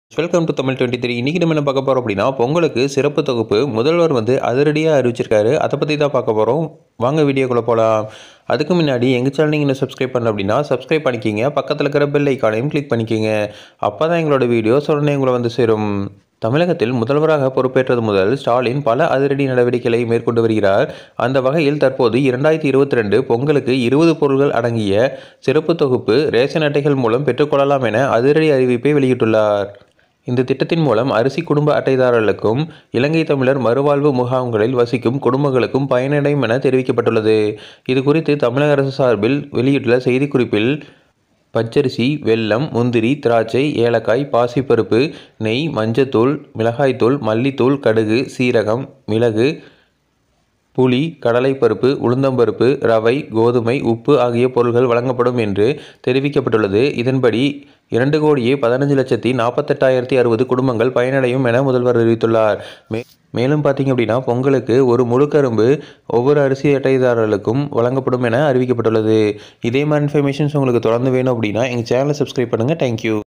welcome to Tamil twenty three இன்றைக்கி நம்ம என்ன பார்க்க போகிறோம் அப்படின்னா பொங்கலுக்கு சிறப்பு தொகுப்பு முதல்வர் வந்து அதிரடியாக அறிவிச்சிருக்காரு அதை பற்றி தான் பார்க்க போகிறோம் வாங்க வீடியோக்குள்ளே போகலாம் அதுக்கு முன்னாடி எங்கள் சேனல் நீங்கள் இன்னும் சப்ஸ்கிரைப் பண்ணல அப்படின்னா சப்ஸ்கிரைப் பண்ணிக்கிங்க பக்கத்தில் இருக்கிற பெல் ஐக்கானையும் கிளிக் பண்ணிக்கிங்க அப்போ தான் எங்களோட வீடியோஸ் உடனே உங்களை வந்து சேரும் தமிழகத்தில் முதல்வராக பொறுப்பேற்றது முதல் ஸ்டாலின் பல அதிரடி நடவடிக்கைகளை மேற்கொண்டு வருகிறார் அந்த வகையில் தற்போது இரண்டாயிரத்தி இருபத்தி ரெண்டு பொங்கலுக்கு இருபது பொருட்கள் அடங்கிய சிறப்பு தொகுப்பு ரேஷன் அட்டைகள் மூலம் பெற்றுக்கொள்ளலாம் என அதிரடி அறிவிப்பை வெளியிட்டுள்ளார் இந்த திட்டத்தின் மூலம் அரிசி குடும்ப அட்டைதாரர்களுக்கும் இலங்கை தமிழர் மறுவாழ்வு முகாம்களில் வசிக்கும் குடும்பங்களுக்கும் பயனடையும் என தெரிவிக்கப்பட்டுள்ளது இது குறித்து தமிழக அரசு சார்பில் வெளியிட்டுள்ள செய்திக்குறிப்பில் பச்சரிசி வெல்லம் முந்திரி திராட்சை ஏலக்காய் பாசிப்பருப்பு நெய் மஞ்சத்தூள் மிளகாய்த்தூள் மல்லித்தூள் கடுகு சீரகம் மிளகு புளி கடலைப்பருப்பு உளுந்தம்பருப்பு ரவை கோதுமை உப்பு ஆகிய பொருட்கள் வழங்கப்படும் என்று தெரிவிக்கப்பட்டுள்ளது இதன்படி இரண்டு கோடியே பதினஞ்சு லட்சத்தி நாற்பத்தெட்டாயிரத்தி அறுபது குடும்பங்கள் பயனடையும் என முதல்வர் அறிவித்துள்ளார் மே மேலும் பார்த்தீங்க அப்படின்னா பொங்கலுக்கு ஒரு முழு கரும்பு ஒவ்வொரு அரிசி அட்டைதாரர்களுக்கும் வழங்கப்படும் என அறிவிக்கப்பட்டுள்ளது இதே மாதிரி இன்ஃபர்மேஷன்ஸ் உங்களுக்கு தொடர்ந்து வேணும் அப்படின்னா எங்கள் சேனலை சப்ஸ்கிரைப் பண்ணுங்கள் தேங்க்யூ